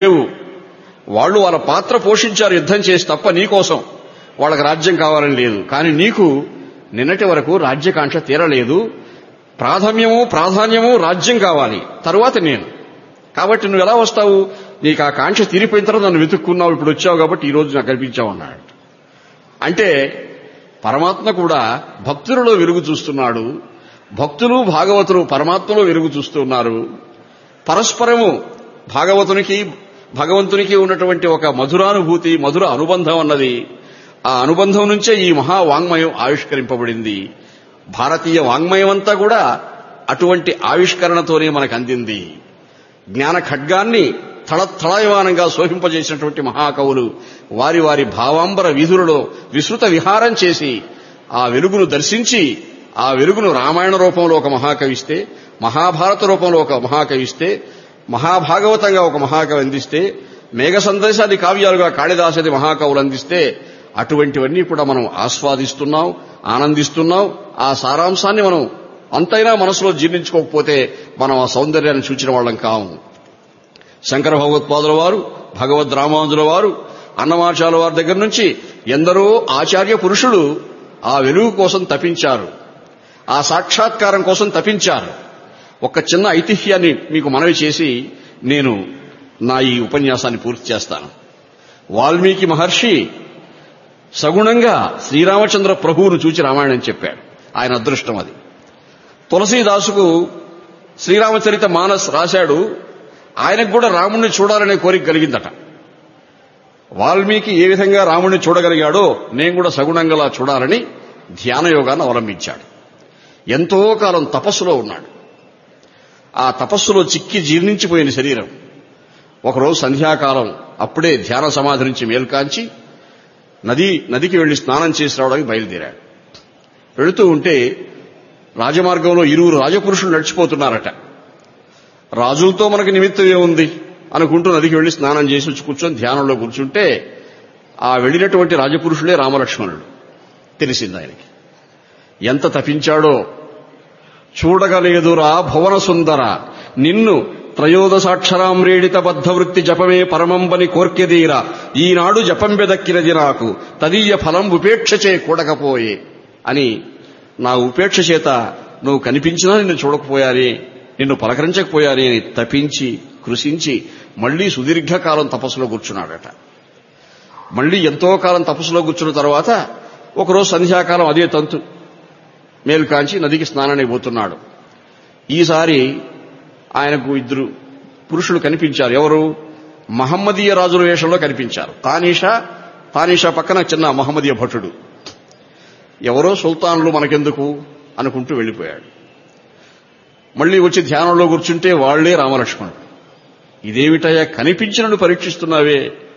లేవు వాళ్ళు వాళ్ళ పాత్ర పోషించారు యుద్ధం చేసి తప్ప నీకోసం వాళ్ళకి రాజ్యం కావాలని లేదు కానీ నీకు నిన్నటి వరకు రాజ్యకాంక్ష తీరలేదు ప్రాధాన్యము ప్రాధాన్యము రాజ్యం కావాలి తరువాత నేను కాబట్టి నువ్వు ఎలా వస్తావు నీకు ఆ కాంక్ష తీరిపోయిన తర్వాత నన్ను వెతుక్కున్నావు ఇప్పుడు వచ్చావు కాబట్టి ఈ రోజు నాకు కల్పించావు అన్నాడు అంటే పరమాత్మ కూడా భక్తులలో వెలుగు చూస్తున్నాడు భక్తులు భాగవతులు పరమాత్మలో వెలుగు చూస్తున్నారు పరస్పరము భాగవతునికి భగవంతునికి ఉన్నటువంటి ఒక మధురానుభూతి మధుర అనుబంధం అన్నది ఆ అనుబంధం నుంచే ఈ మహా వాంగ్మయం ఆవిష్కరింపబడింది భారతీయ వాంగ్మయం అంతా కూడా అటువంటి ఆవిష్కరణతోనే మనకు అందింది జ్ఞాన ఖడ్గాన్ని తళతళయమానంగా శోభింపజేసినటువంటి మహాకవులు వారి వారి భావాంబర వీధులలో విస్తృత విహారం చేసి ఆ వెలుగును దర్శించి ఆ వెలుగును రామాయణ రూపంలో ఒక మహాకవిస్తే మహాభారత రూపంలో ఒక మహాకవిస్తే మహాభాగవతంగా ఒక మహాకవి అందిస్తే మేఘ సందేశాది కావ్యాలుగా కాళిదాసది మహాకవులు అందిస్తే అటువంటివన్నీ కూడా మనం ఆస్వాదిస్తున్నాం ఆనందిస్తున్నాం ఆ సారాంశాన్ని మనం అంతైనా మనసులో జీర్ణించుకోకపోతే మనం ఆ సౌందర్యాన్ని చూచిన వాళ్ళం కాము శంకర భగవత్పాదుల వారు భగవద్ రామానుజుల వారు అన్నమాచార్యుల వారి దగ్గర నుంచి ఎందరో ఆచార్య పురుషులు ఆ వెలుగు కోసం తపించారు ఆ సాక్షాత్కారం కోసం తపించారు ఒక చిన్న ఐతిహ్యాన్ని మీకు మనవి చేసి నేను నా ఈ ఉపన్యాసాన్ని పూర్తి చేస్తాను వాల్మీకి మహర్షి సగుణంగా శ్రీరామచంద్ర ప్రభువును చూచి రామాయణం చెప్పాడు ఆయన అదృష్టం అది తులసీదాసుకు శ్రీరామచరిత మానస్ రాశాడు ఆయనకు కూడా రాముణ్ణి చూడాలనే కోరిక కలిగిందట వాల్మీకి ఏ విధంగా రాముణ్ణి చూడగలిగాడో నేను కూడా సగుణంగా చూడాలని ధ్యాన యోగాన్ని అవలంబించాడు ఎంతో కాలం తపస్సులో ఉన్నాడు ఆ తపస్సులో చిక్కి జీర్ణించిపోయిన శరీరం ఒకరోజు సంధ్యాకాలం అప్పుడే ధ్యాన సమాధి నుంచి మేల్కాంచి నది నదికి వెళ్లి స్నానం చేసి రావడానికి బయలుదేరాడు వెళుతూ ఉంటే రాజమార్గంలో ఇరువురు రాజపురుషులు నడిచిపోతున్నారట రాజులతో మనకి నిమిత్తం ఏముంది అనుకుంటూ నదికి వెళ్లి స్నానం చేసి వచ్చి కూర్చొని ధ్యానంలో కూర్చుంటే ఆ వెళ్ళినటువంటి రాజపురుషులే రామలక్ష్మణుడు తెలిసింది ఆయనకి ఎంత తపించాడో చూడగలేదురా భువన సుందర నిన్ను త్రయోదశాక్షరామ్రేడిత బద్ధవృత్తి జపమే పరమంబని కోర్కెదీర ఈనాడు జపం బెదక్కినది నాకు తదీయ ఫలం ఉపేక్షచే కూడకపోయే అని నా ఉపేక్ష చేత నువ్వు కనిపించినా నిన్ను చూడకపోయారే నిన్ను పలకరించకపోయారే అని తపించి కృషించి మళ్లీ సుదీర్ఘకాలం తపస్సులో కూర్చున్నాడట మళ్లీ ఎంతో కాలం తపస్సులో కూర్చున్న తర్వాత ఒకరోజు సంధ్యాకాలం అదే తంతు మేలుకాంచి నదికి స్నానానికి పోతున్నాడు ఈసారి ఆయనకు ఇద్దరు పురుషులు కనిపించారు ఎవరు మహమ్మదీయ రాజుల వేషంలో కనిపించారు తానీషా తానీషా పక్కన చిన్న మహమ్మదీయ భటుడు ఎవరో సుల్తానులు మనకెందుకు అనుకుంటూ వెళ్ళిపోయాడు మళ్లీ వచ్చి ధ్యానంలో కూర్చుంటే వాళ్లే రామలక్ష్మణుడు ఇదేమిటయ్యా కనిపించినను పరీక్షిస్తున్నావే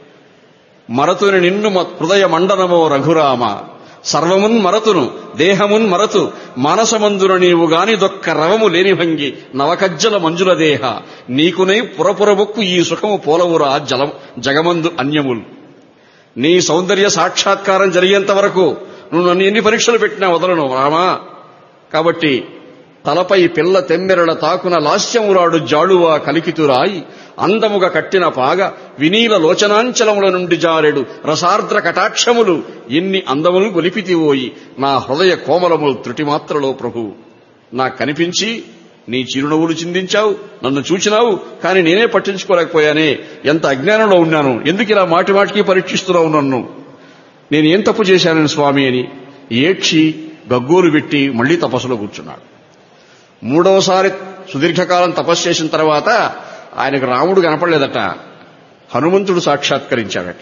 మరతుని నిన్ను హృదయ మండనమో రఘురామ సర్వమున్ మరతును దేహమున్ మరతు మానసమందున నీవు గాని దొక్క రవము లేని భంగి నవకజ్జల మంజుల దేహ నీకునై పురపురబొక్కు ఈ సుఖము పోలవురా జలం జగమందు అన్యములు నీ సౌందర్య సాక్షాత్కారం జరిగేంత వరకు నువ్వు నన్ను ఎన్ని పరీక్షలు పెట్టినా వదలను రామా కాబట్టి తలపై పిల్ల తెమ్మెరల తాకున లాస్యమురాడు జాడువా కలికితురాయి అందముగా కట్టిన పాగ వినీల లోచనాంచలముల నుండి జారెడు రసార్ద్ర కటాక్షములు ఎన్ని అందములు గొలిపితివోయి నా హృదయ కోమలములు త్రుటిమాత్రలో ప్రభు నాకు కనిపించి నీ చిరునవ్వులు చిందించావు నన్ను చూచినావు కానీ నేనే పట్టించుకోలేకపోయానే ఎంత అజ్ఞానంలో ఉన్నాను ఎందుకు ఇలా మాటి మాటికి పరీక్షిస్తున్నావు నన్ను నేను ఏం తప్పు చేశానని స్వామి అని ఏడ్చి గగ్గోలు పెట్టి మళ్లీ తపస్సులో కూర్చున్నాడు మూడవసారి సుదీర్ఘకాలం తపస్సు చేసిన తర్వాత ఆయనకు రాముడు కనపడలేదట హనుమంతుడు సాక్షాత్కరించాడట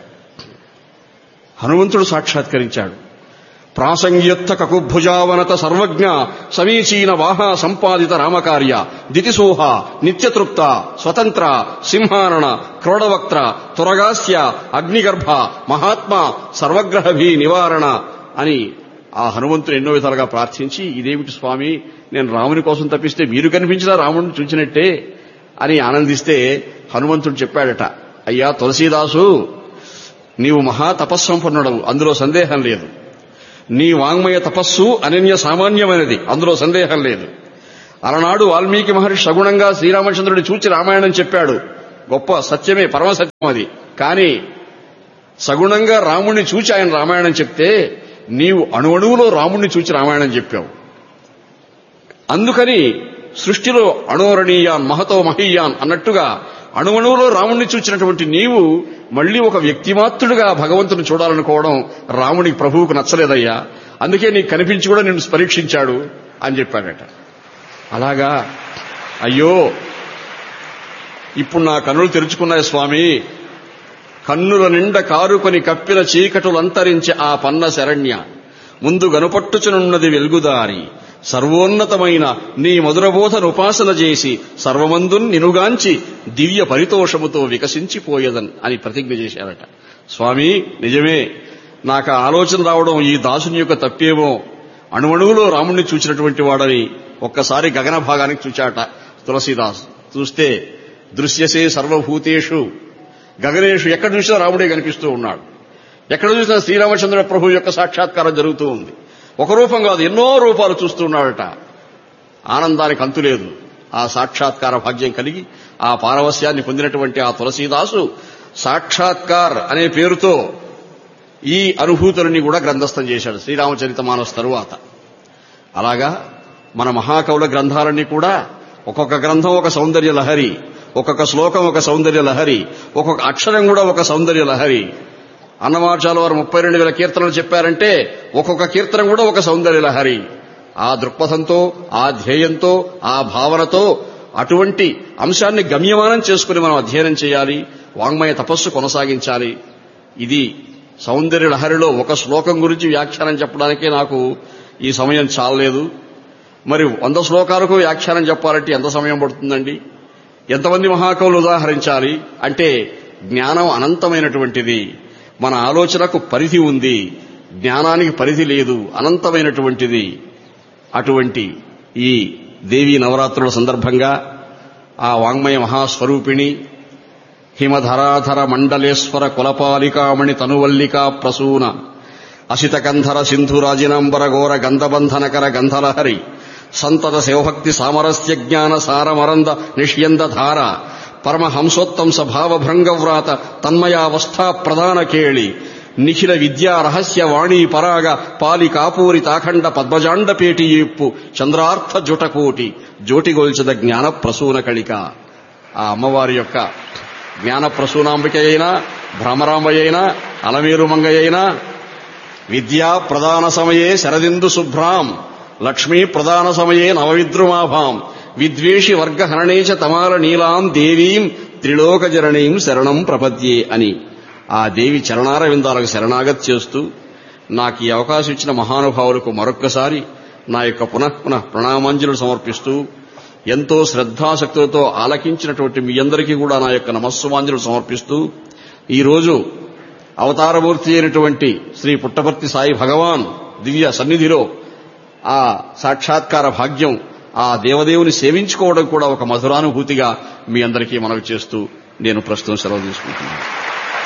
హనుమంతుడు సాక్షాత్కరించాడు ప్రాసంగ్యత్త కకుభుజావనత సర్వజ్ఞ సమీచీన వాహ సంపాదిత రామకార్య దితిసూహ నిత్యతృప్త స్వతంత్ర సింహానన క్రోడవక్త్ర తురగాస్య అగ్నిగర్భ మహాత్మ సర్వగ్రహభీ నివారణ అని ఆ హనుమంతుడు ఎన్నో విధాలుగా ప్రార్థించి ఇదేమిటి స్వామి నేను రాముని కోసం తప్పిస్తే మీరు కనిపించినా రాముడిని చూచినట్టే అని ఆనందిస్తే హనుమంతుడు చెప్పాడట అయ్యా తులసీదాసు నీవు మహా తపస్సంపన్నుడవు అందులో సందేహం లేదు నీ వాంగ్మయ తపస్సు అనన్య సామాన్యమైనది అందులో సందేహం లేదు అలనాడు వాల్మీకి మహర్షి సగుణంగా శ్రీరామచంద్రుడి చూచి రామాయణం చెప్పాడు గొప్ప సత్యమే పరమసత్యం అది కానీ సగుణంగా రాముణ్ణి చూచి ఆయన రామాయణం చెప్తే నీవు అణువణువులో రాముణ్ణి చూచి రామాయణం చెప్పావు అందుకని సృష్టిలో అణోరణీయాన్ మహతో మహీయాన్ అన్నట్టుగా అణువణువులో రాముణ్ణి చూచినటువంటి నీవు మళ్ళీ ఒక వ్యక్తిమాత్రుడుగా భగవంతుని చూడాలనుకోవడం రామునికి ప్రభువుకు నచ్చలేదయ్యా అందుకే నీకు కనిపించి కూడా నిన్ను పరీక్షించాడు అని చెప్పాడట అలాగా అయ్యో ఇప్పుడు నా కన్నులు తెరుచుకున్నాయి స్వామి కన్నుల నిండ కారుకొని కప్పిన చీకటులంతరించి ఆ పన్న శరణ్య ముందు గనుపట్టుచునున్నది వెలుగుదారి సర్వోన్నతమైన నీ మధురబోధను ఉపాసన చేసి సర్వమందున్ నినుగాంచి దివ్య పరితోషముతో వికసించిపోయేదన్ అని ప్రతిజ్ఞ చేశారట స్వామి నిజమే నాకు ఆ ఆలోచన రావడం ఈ దాసుని యొక్క తప్పేమో అణువణువులో రాముణ్ణి చూచినటువంటి వాడని ఒక్కసారి గగన భాగానికి చూచాట తులసీదాస్ చూస్తే దృశ్యసే సర్వభూతేషు గగనేషు ఎక్కడ చూసినా రాముడే కనిపిస్తూ ఉన్నాడు ఎక్కడ చూసినా శ్రీరామచంద్ర ప్రభు యొక్క సాక్షాత్కారం జరుగుతూ ఉంది ఒక రూపం కాదు ఎన్నో రూపాలు చూస్తూ ఉన్నాడట ఆనందానికి అంతులేదు ఆ సాక్షాత్కార భాగ్యం కలిగి ఆ పారవస్యాన్ని పొందినటువంటి ఆ తులసీదాసు సాక్షాత్కార్ అనే పేరుతో ఈ అనుభూతులని కూడా గ్రంథస్థం చేశాడు శ్రీరామచరిత మానస్ తరువాత అలాగా మన మహాకవుల గ్రంథాలన్నీ కూడా ఒక్కొక్క గ్రంథం ఒక సౌందర్య లహరి ఒక్కొక్క శ్లోకం ఒక సౌందర్య లహరి ఒక్కొక్క అక్షరం కూడా ఒక సౌందర్య లహరి అన్నమాచాల వారు ముప్పై రెండు వేల కీర్తనలు చెప్పారంటే ఒక్కొక్క కీర్తన కూడా ఒక సౌందర్య లహరి ఆ దృక్పథంతో ఆ ధ్యేయంతో ఆ భావనతో అటువంటి అంశాన్ని గమ్యమానం చేసుకుని మనం అధ్యయనం చేయాలి వాంగ్మయ తపస్సు కొనసాగించాలి ఇది సౌందర్య లహరిలో ఒక శ్లోకం గురించి వ్యాఖ్యానం చెప్పడానికే నాకు ఈ సమయం చాలలేదు మరి వంద శ్లోకాలకు వ్యాఖ్యానం చెప్పాలంటే ఎంత సమయం పడుతుందండి ఎంతమంది మహాకవులు ఉదాహరించాలి అంటే జ్ఞానం అనంతమైనటువంటిది మన ఆలోచనకు పరిధి ఉంది జ్ఞానానికి పరిధి లేదు అనంతమైనటువంటిది అటువంటి ఈ దేవీ నవరాత్రుల సందర్భంగా ఆ వాంగ్మయ మహాస్వరూపిణి హిమధరాధర మండలేశ్వర కులపాలికామణి తనువల్లికా ప్రసూన అసితకంధర సింధురాజినాంబర ఘోర గంధబంధనకర గంధలహరి సంతత శివభక్తి సామరస్య జ్ఞాన సారమరంద నిష్యంద ధార పరమహంసోత్తంస భావభృంగవ్రాత తన్మయావస్థా ప్రధాన కేళి నిఖిల విద్యా రహస్య వాణీ పరాగ పాలి కాపూరి తాఖండ పద్మజాండ పేటి ఈప్పు చంద్రార్థ జుటకోటి జోటిగొల్చద జ్ఞాన ప్రసూన కళిక ఆ అమ్మవారి యొక్క జ్ఞాన ప్రసూనాంబిక అయినా భ్రమరాంబ అయినా అలమేరు మంగ అయినా విద్యా ప్రధాన సమయే శరదిందు శుభ్రాం లక్ష్మీ ప్రధాన సమయే నవవిద్రుమాభాం విద్వేషి వర్గ హరణేచ తమాల నీలాం దేవీం త్రిలోకజరణీం శరణం ప్రపద్యే అని ఆ దేవి చరణార విందాలకు శరణాగతి చేస్తూ నాకు ఈ అవకాశం ఇచ్చిన మహానుభావులకు మరొక్కసారి నా యొక్క పునః పునః ప్రణామాంజలు సమర్పిస్తూ ఎంతో శ్రద్ధాశక్తులతో ఆలకించినటువంటి మీ అందరికీ కూడా నా యొక్క నమస్సుమాంజలు సమర్పిస్తూ ఈరోజు అవతారమూర్తి అయినటువంటి శ్రీ పుట్టపర్తి సాయి భగవాన్ దివ్య సన్నిధిలో ఆ సాక్షాత్కార భాగ్యం ఆ దేవదేవుని సేవించుకోవడం కూడా ఒక మధురానుభూతిగా మీ అందరికీ మనవి చేస్తూ నేను ప్రస్తుతం సెలవు తీసుకుంటున్నాను